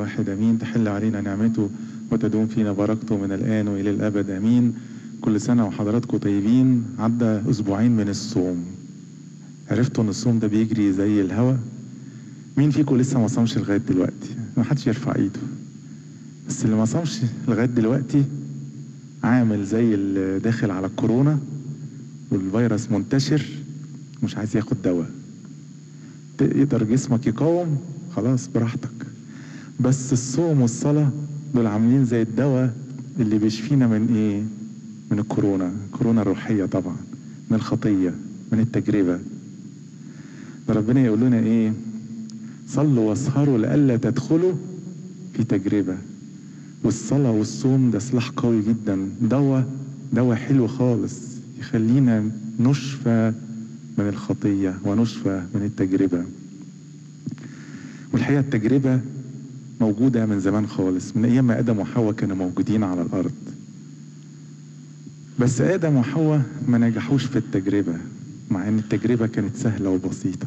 واحد امين تحل علينا نعمته وتدوم فينا بركته من الان والى الابد امين كل سنه وحضراتكم طيبين عدى اسبوعين من الصوم عرفتوا ان الصوم ده بيجري زي الهوا مين فيكم لسه ما صامش لغايه دلوقتي ما حدش يرفع ايده بس اللي ما صامش لغايه دلوقتي عامل زي اللي داخل على الكورونا والفيروس منتشر مش عايز ياخد دواء تقدر جسمك يقاوم خلاص براحتك بس الصوم والصلاة دول عاملين زي الدواء اللي بيشفينا من ايه من الكورونا الكورونا الروحية طبعا من الخطية من التجربة ده ربنا يقول لنا ايه صلوا واسهروا لئلا تدخلوا في تجربة والصلاة والصوم ده سلاح قوي جدا دواء دواء حلو خالص يخلينا نشفى من الخطية ونشفى من التجربة والحقيقة التجربة موجودة من زمان خالص من أيام ما آدم وحواء كانوا موجودين على الأرض بس آدم وحواء ما نجحوش في التجربة مع أن التجربة كانت سهلة وبسيطة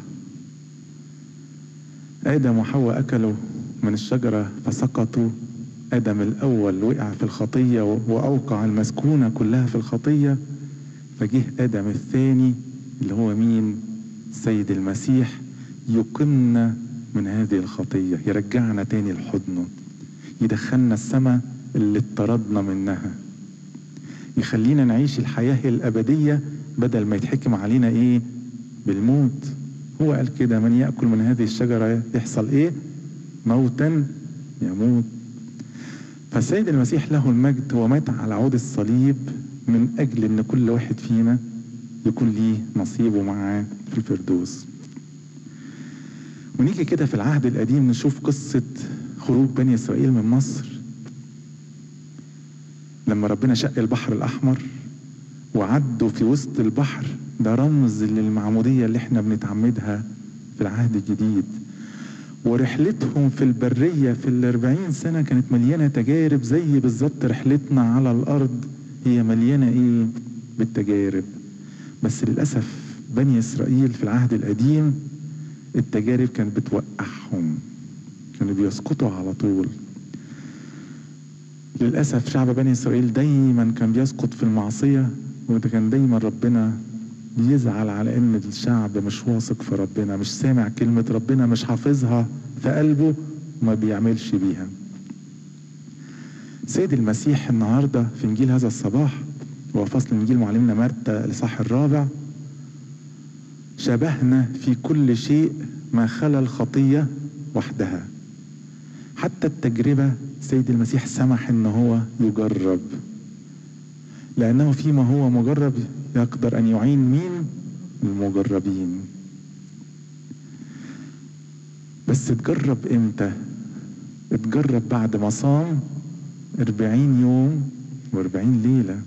آدم وحواء أكلوا من الشجرة فسقطوا آدم الأول وقع في الخطية وأوقع المسكونة كلها في الخطية فجه آدم الثاني اللي هو مين السيد المسيح يقمنا من هذه الخطية يرجعنا تاني لحضنه يدخلنا السماء اللي اطردنا منها يخلينا نعيش الحياة الأبدية بدل ما يتحكم علينا إيه بالموت هو قال كده من يأكل من هذه الشجرة يحصل إيه موتا يموت فالسيد المسيح له المجد هو مات على عود الصليب من أجل أن كل واحد فينا يكون ليه نصيبه معاه في الفردوس ونيجي كده في العهد القديم نشوف قصة خروج بني إسرائيل من مصر لما ربنا شق البحر الأحمر وعدوا في وسط البحر ده رمز للمعمودية اللي احنا بنتعمدها في العهد الجديد ورحلتهم في البرية في الأربعين سنة كانت مليانة تجارب زي بالظبط رحلتنا على الأرض هي مليانة إيه بالتجارب بس للأسف بني إسرائيل في العهد القديم التجارب كانت بتوقعهم كانوا بيسقطوا على طول للأسف شعب بني إسرائيل دايما كان بيسقط في المعصية وده كان دايما ربنا يزعل على ان الشعب مش واثق في ربنا مش سامع كلمة ربنا مش حافظها في قلبه وما بيعملش بيها سيد المسيح النهاردة في انجيل هذا الصباح هو فصل انجيل معلمنا مرتى الاصحاح الرابع شبهنا في كل شيء ما خلا الخطية وحدها حتى التجربة سيد المسيح سمح ان هو يجرب لانه فيما هو مجرب يقدر ان يعين مين المجربين بس اتجرب امتى اتجرب بعد ما صام اربعين يوم واربعين ليلة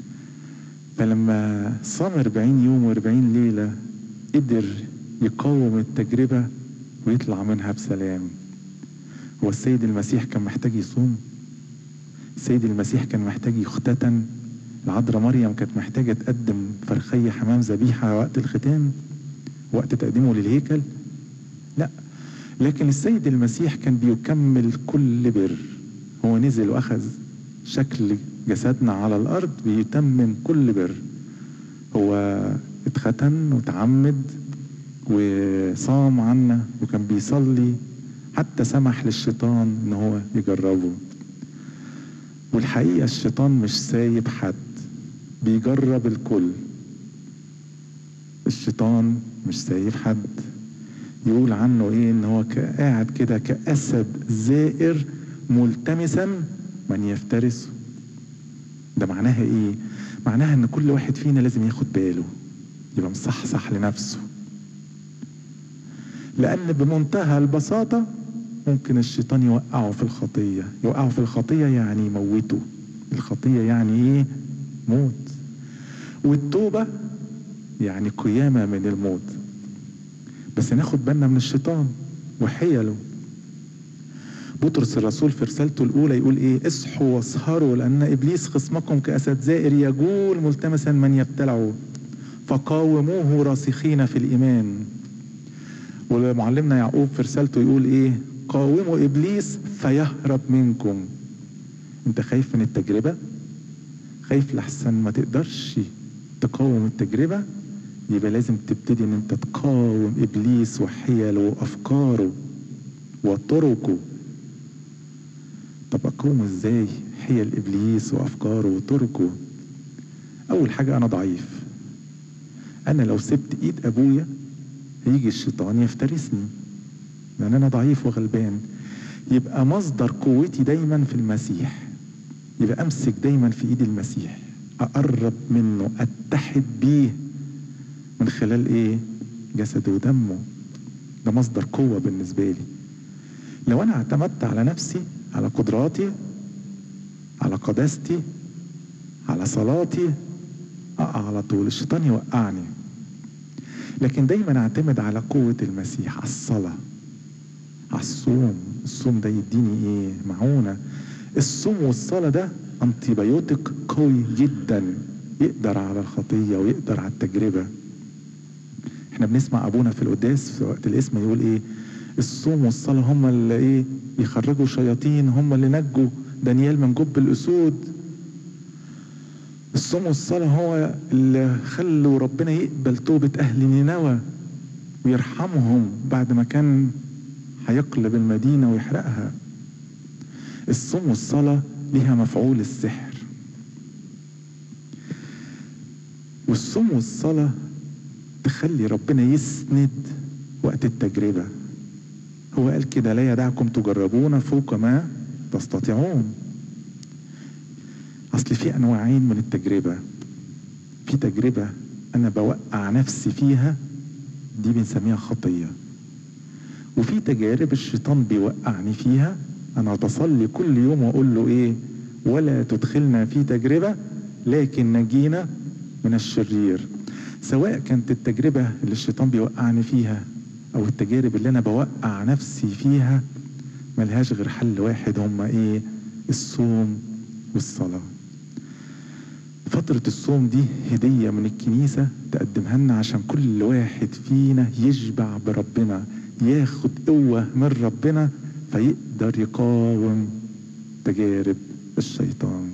فلما صام اربعين يوم واربعين ليلة قدر يقاوم التجربة ويطلع منها بسلام هو السيد المسيح كان محتاج يصوم السيد المسيح كان محتاج يختتن العذراء مريم كانت محتاجة تقدم فرخية حمام ذبيحة وقت الختان وقت تقديمه للهيكل لا لكن السيد المسيح كان بيكمل كل بر هو نزل واخذ شكل جسدنا على الارض بيتمم كل بر هو اتختن وتعمد وصام عنا وكان بيصلي حتى سمح للشيطان ان هو يجربه والحقيقة الشيطان مش سايب حد بيجرب الكل الشيطان مش سايب حد يقول عنه ايه ان هو قاعد كده كأسد زائر ملتمسا من يفترسه ده معناها ايه معناها ان كل واحد فينا لازم ياخد باله يبقى مصحصح لنفسه لان بمنتهى البساطة ممكن الشيطان يوقعه في الخطية يوقعه في الخطية يعني يموته الخطية يعني ايه موت والتوبة يعني قيامة من الموت بس ناخد بالنا من الشيطان وحيله بطرس الرسول في رسالته الأولى يقول إيه اصحوا واسهروا لأن إبليس خصمكم كأسد زائر يجول ملتمسا من يبتلعه فقاوموه راسخين في الإيمان ومعلمنا يعقوب في رسالته يقول إيه تقاوموا ابليس فيهرب منكم انت خايف من التجربه خايف لحسن ما تقدرش تقاوم التجربه يبقى لازم تبتدي ان انت تقاوم ابليس وحيله وافكاره وطرقه طب اقاومه ازاي حيل ابليس وافكاره وطرقه اول حاجه انا ضعيف انا لو سبت ايد ابويا هيجي الشيطان يفترسني لان انا ضعيف وغلبان يبقى مصدر قوتي دايما في المسيح يبقى امسك دايما في ايد المسيح اقرب منه اتحد بيه من خلال ايه جسده ودمه ده مصدر قوه بالنسبه لي لو انا اعتمدت على نفسي على قدراتي على قداستي على صلاتي اقع على طول الشيطان يوقعني لكن دايما اعتمد على قوة المسيح على الصلاة على الصوم الصوم ده يديني ايه معونة الصوم والصلاة ده انتيبيوتيك قوي جدا يقدر على الخطية ويقدر على التجربة احنا بنسمع ابونا في القداس في وقت الاسم يقول ايه الصوم والصلاة هم اللي ايه يخرجوا شياطين هم اللي نجوا دانيال من جب الاسود الصوم والصلاة هو اللي خلوا ربنا يقبل توبة أهل نينوى ويرحمهم بعد ما كان هيقلب المدينة ويحرقها الصوم والصلاة ليها مفعول السحر والصوم والصلاة تخلي ربنا يسند وقت التجربة هو قال كده لا يدعكم تجربون فوق ما تستطيعون اصل في انواعين من التجربه في تجربه انا بوقع نفسي فيها دي بنسميها خطيه وفي تجارب الشيطان بيوقعني فيها انا بصلي كل يوم واقول له ايه ولا تدخلنا في تجربه لكن نجينا من الشرير سواء كانت التجربه اللي الشيطان بيوقعني فيها او التجارب اللي انا بوقع نفسي فيها ملهاش غير حل واحد هما ايه الصوم والصلاه فترة الصوم دي هدية من الكنيسة تقدمها لنا عشان كل واحد فينا يشبع بربنا ياخد قوة من ربنا فيقدر يقاوم تجارب الشيطان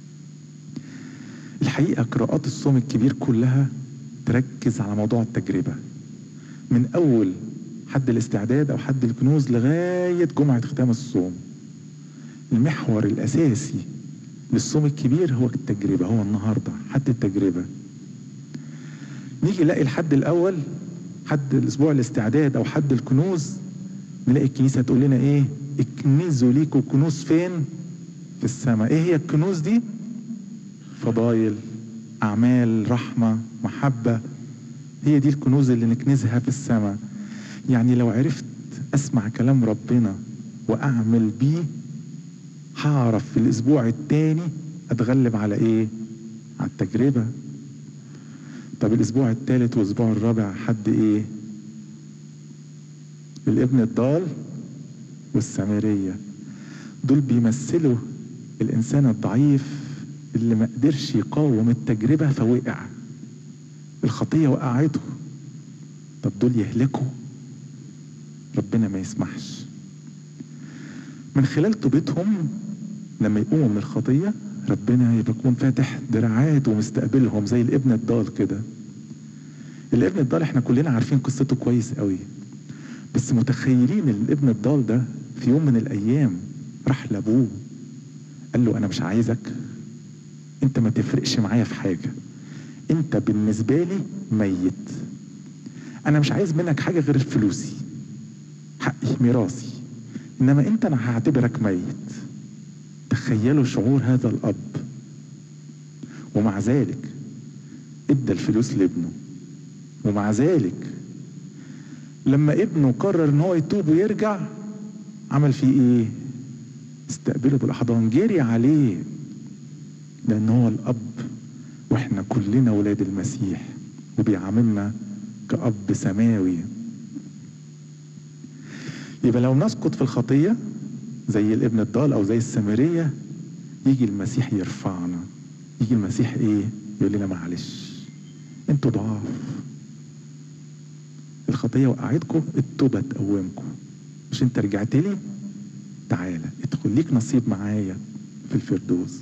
الحقيقة قراءات الصوم الكبير كلها تركز على موضوع التجربة من أول حد الاستعداد أو حد الكنوز لغاية جمعة ختام الصوم المحور الأساسي للصوم الكبير هو التجربة هو النهاردة حد التجربة نيجي نلاقي الحد الأول حد الأسبوع الاستعداد أو حد الكنوز نلاقي الكنيسة تقول لنا إيه اكنزوا ليكوا كنوز فين في السماء إيه هي الكنوز دي فضايل أعمال رحمة محبة هي دي الكنوز اللي نكنزها في السماء يعني لو عرفت أسمع كلام ربنا وأعمل بيه هعرف في الاسبوع التاني اتغلب على ايه على التجربة طب الاسبوع التالت والاسبوع الرابع حد ايه الابن الضال والسامرية دول بيمثلوا الانسان الضعيف اللي ما قدرش يقاوم التجربة فوقع الخطية وقعته طب دول يهلكوا ربنا ما يسمحش من خلال توبتهم لما يقوموا من الخطية ربنا يكون فاتح دراعات ومستقبلهم زي الابن الضال كده الابن الضال احنا كلنا عارفين قصته كويس قوي بس متخيلين الابن الضال ده في يوم من الايام راح لابوه قال له انا مش عايزك انت ما تفرقش معايا في حاجة انت بالنسبة لي ميت انا مش عايز منك حاجة غير فلوسي حقي ميراثي انما انت انا هعتبرك ميت تخيلوا شعور هذا الاب ومع ذلك ادى الفلوس لابنه ومع ذلك لما ابنه قرر ان هو يتوب ويرجع عمل فيه ايه استقبله بالاحضان جري عليه لان هو الاب واحنا كلنا ولاد المسيح وبيعاملنا كأب سماوي يبقى لو نسقط في الخطية زي الابن الضال او زي السامرية يجي المسيح يرفعنا يجي المسيح ايه يقول لنا معلش انتوا ضعاف الخطية وقعتكم التوبة تقومكم مش انت رجعت لي تعالى ادخل ليك نصيب معايا في الفردوس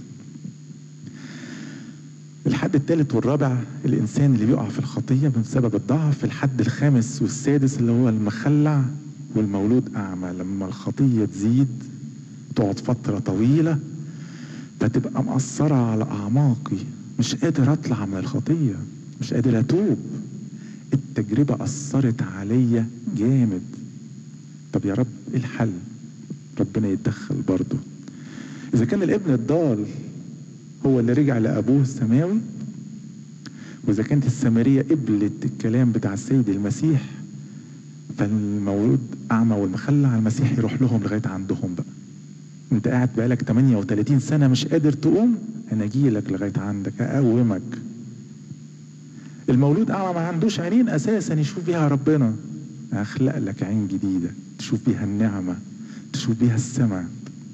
الحد الثالث والرابع الانسان اللي بيقع في الخطيه بسبب الضعف الحد الخامس والسادس اللي هو المخلع والمولود اعمى لما الخطيه تزيد تقعد فتره طويله فتبقى مأثرة على أعماقي مش قادر أطلع من الخطية مش قادر أتوب التجربة أثرت عليا جامد طب يا رب إيه الحل ربنا يتدخل برضه إذا كان الابن الضال هو اللي رجع لأبوه السماوي وإذا كانت السامرية قبلت الكلام بتاع السيد المسيح فالمولود أعمى والمخلع المسيح يروح لهم لغاية عندهم بقى انت قاعد بقالك 38 سنة مش قادر تقوم انا اجي لك لغاية عندك اقومك المولود اعمى ما عندوش عينين اساسا يشوف بيها ربنا اخلق لك عين جديدة تشوف بيها النعمة تشوف بيها السماء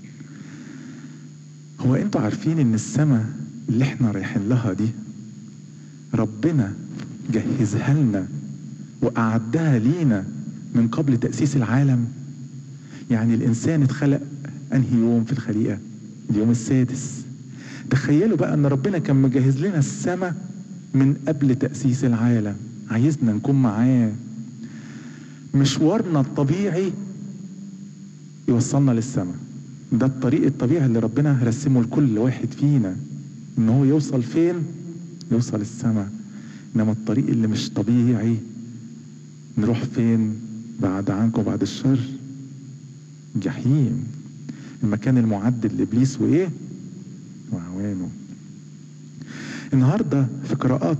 هو انتوا عارفين ان السماء اللي احنا رايحين لها دي ربنا جهزها لنا واعدها لينا من قبل تأسيس العالم يعني الانسان اتخلق انهي يوم في الخليقه اليوم السادس تخيلوا بقى ان ربنا كان مجهز لنا السماء من قبل تاسيس العالم عايزنا نكون معاه مشوارنا الطبيعي يوصلنا للسماء ده الطريق الطبيعي اللي ربنا رسمه لكل واحد فينا ان هو يوصل فين يوصل السماء انما الطريق اللي مش طبيعي نروح فين بعد عنكم بعد الشر جحيم المكان المعد لابليس وايه وعوانه النهارده في قراءات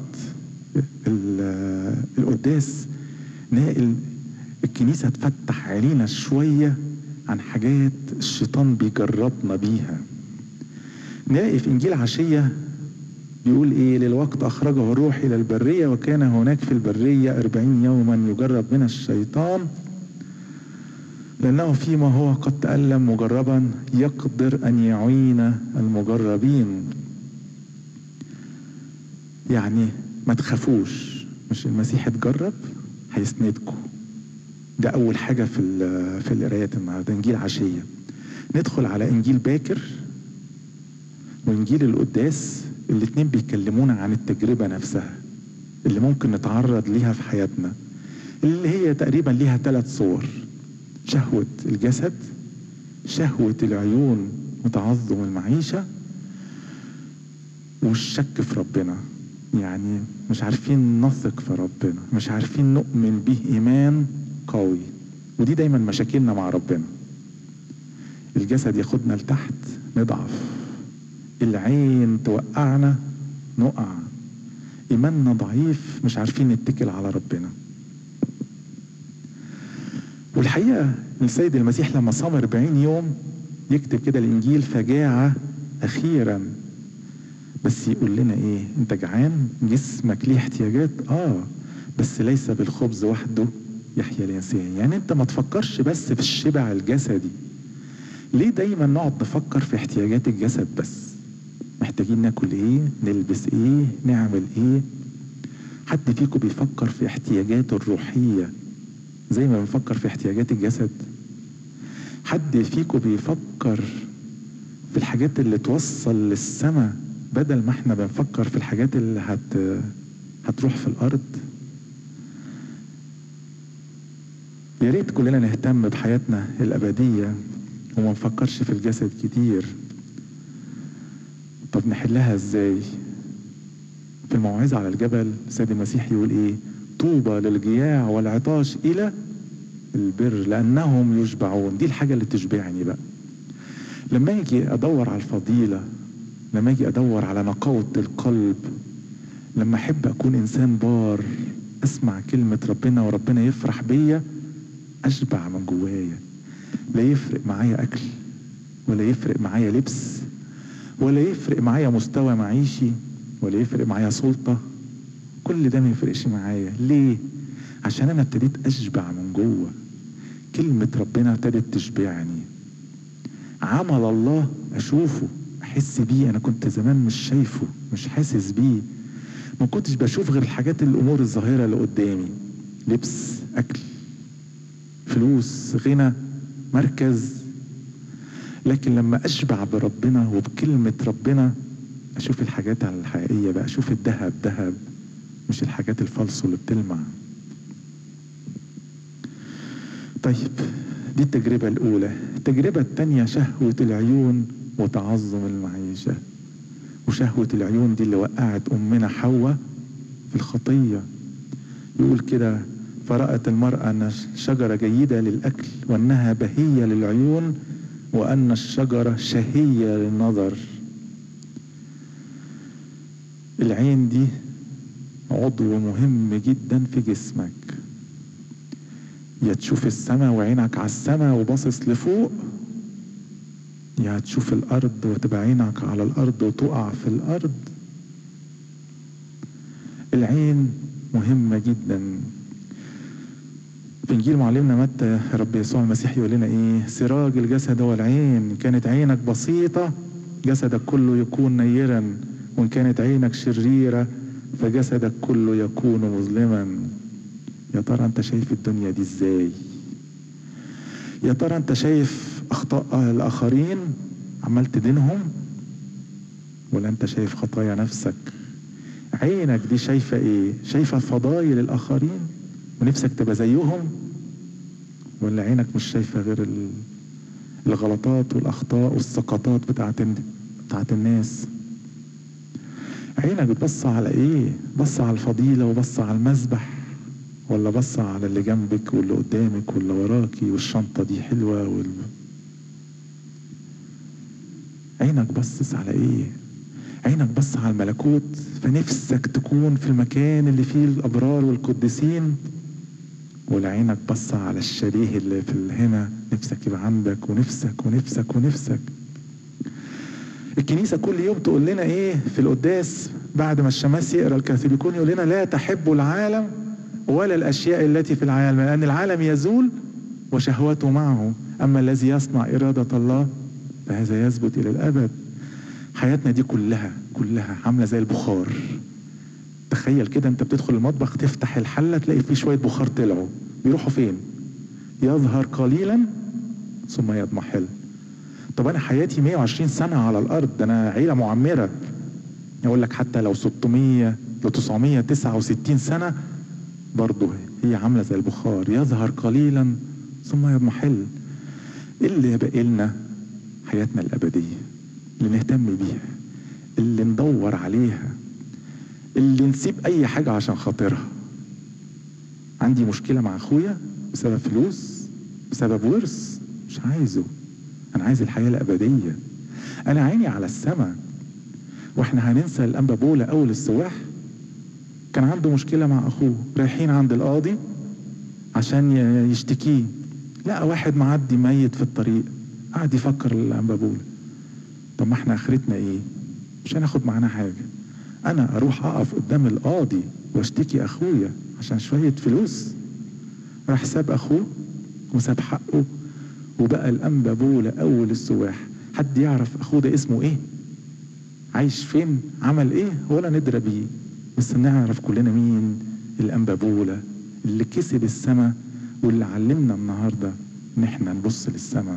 القداس نلاقي الكنيسه تفتح علينا شويه عن حاجات الشيطان بيجربنا بيها نلاقي في انجيل عشيه بيقول ايه للوقت اخرجه الروح الى البريه وكان هناك في البريه أربعين يوما يجرب من الشيطان لأنه فيما هو قد تألم مجربا يقدر أن يعين المجربين يعني ما تخافوش مش المسيح اتجرب هيسندكم ده أول حاجة في في القرايات النهاردة إنجيل عشية ندخل على إنجيل باكر وإنجيل القداس الاتنين بيكلمونا عن التجربة نفسها اللي ممكن نتعرض ليها في حياتنا اللي هي تقريبا ليها ثلاث صور شهوة الجسد شهوة العيون وتعظم المعيشة والشك في ربنا يعني مش عارفين نثق في ربنا مش عارفين نؤمن به إيمان قوي ودي دايما مشاكلنا مع ربنا الجسد ياخدنا لتحت نضعف العين توقعنا نقع إيماننا ضعيف مش عارفين نتكل على ربنا والحقيقة السيد المسيح لما صام 40 يوم يكتب كده الإنجيل فجاع أخيرا بس يقول لنا إيه أنت جعان جسمك ليه احتياجات آه بس ليس بالخبز وحده يحيى الإنسان يعني أنت ما تفكرش بس في الشبع الجسدي ليه دايما نقعد نفكر في احتياجات الجسد بس محتاجين ناكل ايه نلبس ايه نعمل ايه حد فيكم بيفكر في احتياجاته الروحيه زي ما بنفكر في احتياجات الجسد حد فيكم بيفكر في الحاجات اللي توصل للسماء بدل ما احنا بنفكر في الحاجات اللي هت هتروح في الارض يا ريت كلنا نهتم بحياتنا الابديه وما نفكرش في الجسد كتير طب نحلها ازاي في الموعظه على الجبل السيد المسيح يقول ايه طوبى للجياع والعطاش الى البر لانهم يشبعون دي الحاجه اللي تشبعني بقى لما اجي ادور على الفضيله لما اجي ادور على نقاوه القلب لما احب اكون انسان بار اسمع كلمه ربنا وربنا يفرح بيا اشبع من جوايا لا يفرق معايا اكل ولا يفرق معايا لبس ولا يفرق معايا مستوى معيشي ولا يفرق معايا سلطه كل ده ما يفرقش معايا ليه عشان انا ابتديت اشبع من جوه كلمة ربنا ابتدت تشبعني عمل الله اشوفه احس بيه انا كنت زمان مش شايفه مش حاسس بيه ما كنتش بشوف غير الحاجات الامور الظاهرة اللي قدامي لبس اكل فلوس غنى مركز لكن لما اشبع بربنا وبكلمة ربنا اشوف الحاجات الحقيقية بقى اشوف الذهب ذهب مش الحاجات الفالصو اللي بتلمع طيب دي التجربة الأولى التجربة الثانية شهوة العيون وتعظم المعيشة وشهوة العيون دي اللي وقعت أمنا حواء في الخطية يقول كده فرأت المرأة أن الشجرة جيدة للأكل وأنها بهية للعيون وأن الشجرة شهية للنظر العين دي عضو مهم جدا في جسمك يا تشوف السماء وعينك على السماء وباصص لفوق يا تشوف الأرض وتبقى عينك على الأرض وتقع في الأرض العين مهمة جدا في انجيل معلمنا متى رب يسوع المسيح يقول لنا ايه سراج الجسد هو العين كانت عينك بسيطة جسدك كله يكون نيرا وان كانت عينك شريرة فجسدك كله يكون مظلما يا ترى انت شايف الدنيا دي ازاي يا ترى انت شايف اخطاء الاخرين عمال تدينهم ولا انت شايف خطايا نفسك عينك دي شايفة ايه شايفة فضايل الاخرين ونفسك تبقى زيهم ولا عينك مش شايفة غير الغلطات والاخطاء والسقطات بتاعت بتاعت الناس عينك بتبص على ايه بص على الفضيلة وبص على المذبح ولا بص على اللي جنبك واللي قدامك واللي وراكي والشنطة دي حلوة وال... عينك بصص على ايه عينك بص على الملكوت فنفسك تكون في المكان اللي فيه الابرار والقديسين ولا عينك بص على الشريه اللي في هنا نفسك يبقى عندك ونفسك ونفسك ونفسك الكنيسة كل يوم تقول لنا ايه في القداس بعد ما الشماس يقرا الكاثوليكون يقول لنا لا تحبوا العالم ولا الاشياء التي في العالم لان العالم يزول وشهوته معه اما الذي يصنع اراده الله فهذا يثبت الى الابد حياتنا دي كلها كلها عامله زي البخار تخيل كده انت بتدخل المطبخ تفتح الحله تلاقي فيه شويه بخار طلعوا بيروحوا فين يظهر قليلا ثم يضمحل طب انا حياتي 120 سنه على الارض ده انا عيله معمره يقول لك حتى لو 600 ل 969 سنه برضه هي عامله زي البخار يظهر قليلا ثم يضمحل اللي باقي لنا حياتنا الابديه اللي نهتم بيها اللي ندور عليها اللي نسيب اي حاجه عشان خاطرها عندي مشكله مع اخويا بسبب فلوس بسبب ورث مش عايزه انا عايز الحياه الابديه انا عيني على السماء واحنا هننسى الانبا بولا اول السواح كان عنده مشكله مع اخوه رايحين عند القاضي عشان يشتكيه لقى واحد معدي ميت في الطريق قعد يفكر الانبا بولا طب ما احنا اخرتنا ايه مش هناخد معانا حاجه انا اروح اقف قدام القاضي واشتكي اخويا عشان شويه فلوس راح ساب اخوه وساب حقه وبقى الانبا بولا اول السواح حد يعرف اخوه ده اسمه ايه عايش فين عمل ايه ولا ندرى بيه بس نعرف كلنا مين الانبا بولا اللي كسب السماء واللي علمنا النهارده ان احنا نبص للسماء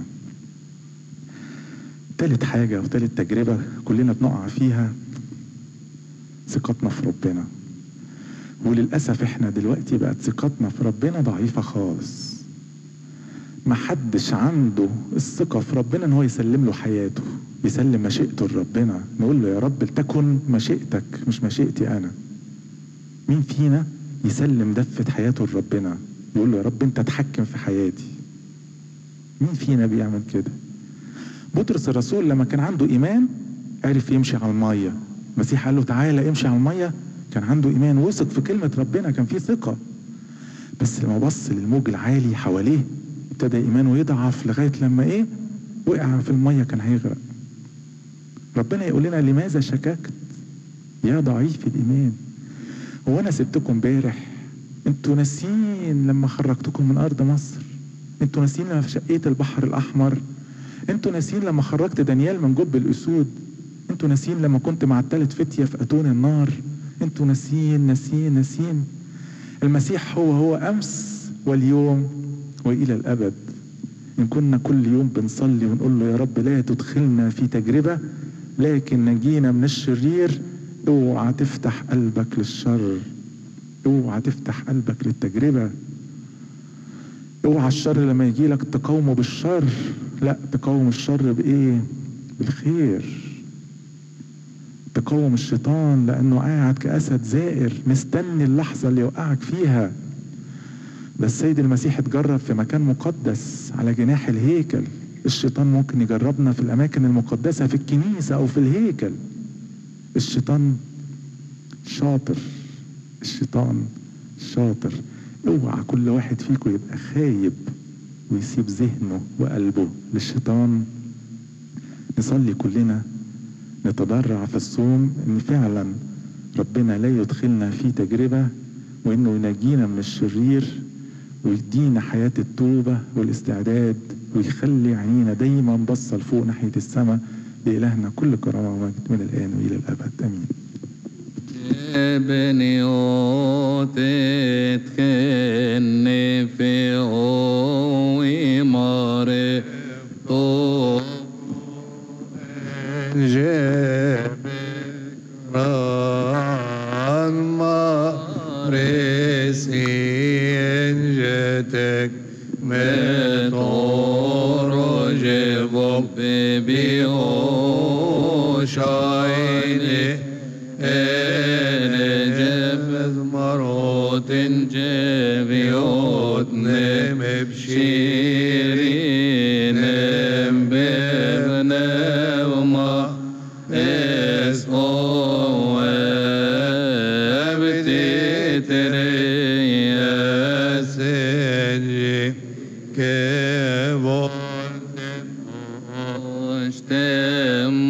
تالت حاجة وتالت تجربة كلنا بنقع فيها ثقتنا في ربنا وللأسف احنا دلوقتي بقت ثقتنا في ربنا ضعيفة خالص محدش عنده الثقة في ربنا ان هو يسلم له حياته يسلم مشيئته لربنا نقول له يا رب لتكن مشيئتك مش مشيئتي انا مين فينا يسلم دفة حياته لربنا يقول له يا رب انت تحكم في حياتي مين فينا بيعمل كده بطرس الرسول لما كان عنده ايمان عرف يمشي على الميه المسيح قال له تعالى امشي على الميه كان عنده ايمان وثق في كلمه ربنا كان فيه ثقه بس لما بص للموج العالي حواليه ابتدى ايمانه يضعف لغايه لما ايه وقع في الميه كان هيغرق ربنا يقول لنا لماذا شككت يا ضعيف الايمان هو انا سبتكم امبارح انتوا ناسيين لما خرجتكم من ارض مصر انتوا ناسيين لما شقيت البحر الاحمر انتوا ناسيين لما خرجت دانيال من جب الاسود انتوا ناسيين لما كنت مع التالت فتية في اتون النار انتوا ناسيين ناسيين ناسيين المسيح هو هو امس واليوم والى الابد إن كنا كل يوم بنصلي ونقول له يا رب لا تدخلنا في تجربة لكن نجينا من الشرير اوعى تفتح قلبك للشر اوعى تفتح قلبك للتجربة اوعى الشر لما يجي لك تقاومه بالشر لا تقاوم الشر بايه بالخير تقاوم الشيطان لانه قاعد كاسد زائر مستني اللحظه اللي يوقعك فيها ده السيد المسيح اتجرب في مكان مقدس على جناح الهيكل الشيطان ممكن يجربنا في الاماكن المقدسه في الكنيسه او في الهيكل الشيطان شاطر الشيطان شاطر اوعى كل واحد فيكم يبقى خايب ويسيب ذهنه وقلبه للشيطان نصلي كلنا نتضرع في الصوم ان فعلا ربنا لا يدخلنا في تجربة وانه ينجينا من الشرير ويدينا حياة التوبة والاستعداد ويخلي عينينا دايما بصة لفوق ناحية السماء لإلهنا كل كرامة ومجد من الآن وإلى الأبد آمين ابني وتتكني في هوي ماري تو جبران مارسين جتك متور جبوب بيوشايني انا جبز مروت جبيوت نم بشيرين بابنا وما اس او بتتريا سنجي كبون مستم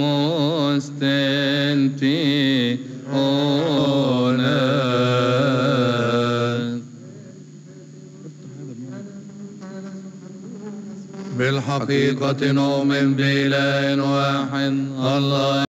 مستنتي أوناس بالحقيقة نؤمن بإله واحد الله